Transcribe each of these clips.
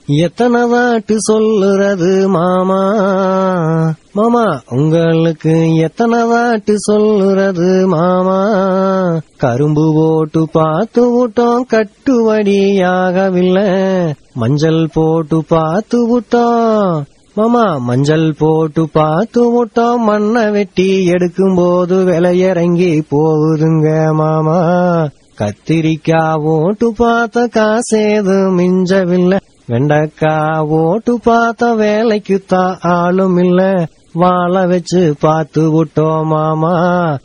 எத்தனை வாட்டு சொல்லுறது மாமா மாமா உங்களுக்கு எத்தனை வாட்டு சொல்லுறது மாமா கரும்பு போட்டு பார்த்து விட்டோம் கட்டுவடியாகவில்லை மஞ்சள் போட்டு பார்த்து விட்டோம் மாமா மஞ்சள் போட்டு பார்த்து விட்டோம் மண்ணை வெட்டி எடுக்கும் போது விலையிறங்கி போகுதுங்க மாமா கத்திரிக்காய் ஓட்டு பார்த்த காசேது மிஞ்சவில்லை வெண்டக்கா ஓட்டு பார்த்த வேலைக்குத்தான் ஆளும் இல்ல வாழ வச்சு பார்த்து விட்டோம் மாமா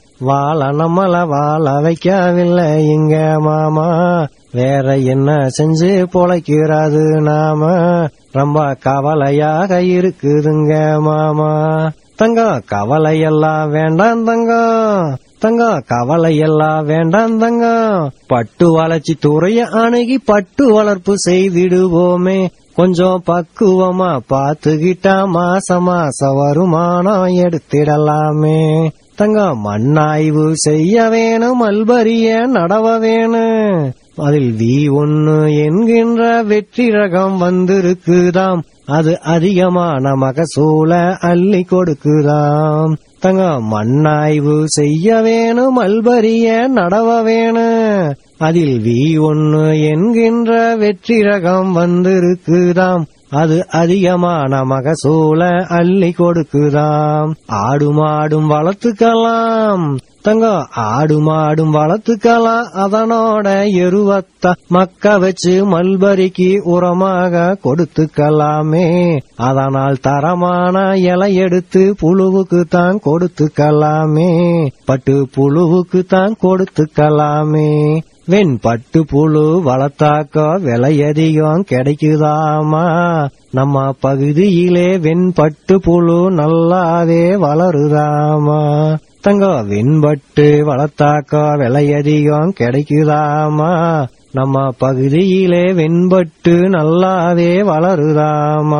வாழ நம்மள வாழ வைக்கவில்லை இங்க மாமா வேற என்ன செஞ்சு பொழைக்கிறாது நாம ரொம்ப கவலையாக இருக்குதுங்க மாமா தங்கம் கவலையெல்லாம் வேண்டாம் தங்கம் தங்கம் கவலையெல்லாம் வேண்டாம் தங்கம் பட்டு வளர்ச்சி துறைய அணுகி பட்டு வளர்ப்பு செய்திடுவோமே கொஞ்சம் பக்குவமா பாத்துக்கிட்டா மாச மாச வருமானம் எடுத்திடலாமே தங்கம் மண்ணாய்வு செய்ய வேணும் மல்பரிய நடவ வேணும் அதில் வி ஒன்னு என்கின்ற வெற்றி ரகம் வந்திருக்குதாம் அது அதிகமான மகசூல அள்ளி கொடுக்குதாம் தங்க மண்ணாய்வு செய்ய வேணும் மல்பரிய நடவ வேணும் அதில் வி ஒன்னு என்கின்ற வெற்றி ரகம் வந்திருக்குதாம் அது அதிகமான மகசூல அள்ளி கொடுக்குதாம் ஆடு மாடும் வளர்த்துக்கலாம் தங்கம் ஆடு மாடும் வளர்த்துக்கலாம் அதனோட எருவத்த மக்க வச்சு மல்பரிக்கு உரமாக கொடுத்துக்கலாமே அதனால் தரமான இலை எடுத்து புழுவுக்கு தான் கொடுத்துக்கலாமே பட்டு புழுவுக்கு தான் கொடுத்துக்கலாமே வெண் பட்டு புழு வளர்த்தாக்க விலை அதிகம் கிடைக்குதாமா நம்ம பகுதியிலே வெண்பட்டு புழு நல்லாவே வளருதாமா தங்கம் வெண்பட்டு வளர்த்தாக்க விலை அதிகம் கிடைக்குதாமா நம்ம பகுதியிலே வெண்பட்டு நல்லாவே வளருதாமா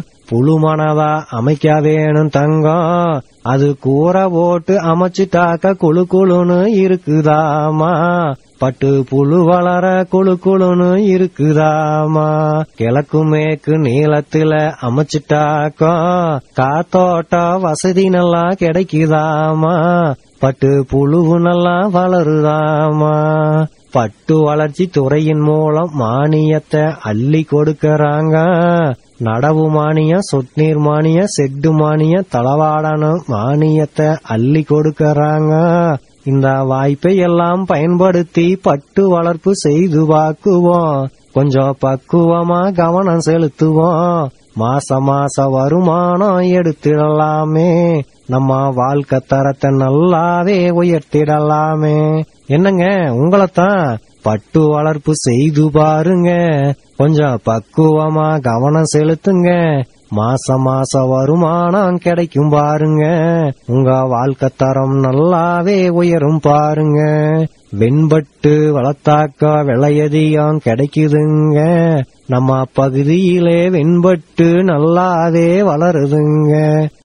புழுமனதா அமைக்க வேணும் தங்கம் அது கூரை போட்டு அமைச்சிட்டாக்க குழு குழுன்னு இருக்குதாமா பட்டு புழு வளர குழு குழுன்னு இருக்குதாமா கிழக்கு மேற்கு நீளத்துல அமைச்சிட்டாக்கா காத்தோட்ட வசதி நல்லா கிடைக்குதாமா பட்டு புழுவு நல்லா வளருதாமா பட்டு வளர்ச்சி துறையின் மூலம் மானியத்தை அள்ளி கொடுக்கறாங்க நடவு மானியம் சொட்நீர் மானியம் செட்டு மானியம் தளவாடணும் மானியத்தை அள்ளி கொடுக்கறாங்க இந்த வாய்ப்பை எல்லாம் பயன்படுத்தி பட்டு வளர்ப்பு செய்து பார்க்குவோம் கொஞ்சம் பக்குவமா கவனம் செலுத்துவோம் மாச மாச வருமானம் எடுத்திடலாமே நம்ம வாழ்க்கை தரத்தை நல்லாவே உயர்த்திடலாமே என்னங்க உங்களைத்தான் பட்டு வளர்ப்பு செய்து பாருங்க கொஞ்சம் பக்குவமா கவனம் செலுத்துங்க மாச மாச வருமானம் கிடைக்கும் பாருங்க உங்க வாழ்க்கை தரம் நல்லாவே உயரும் பாருங்க வெண்பட்டு வளர்த்தாக்கா விளையதிகம் கிடைக்குதுங்க நம்ம பகுதியிலே வெண்பட்டு நல்லாவே வளருதுங்க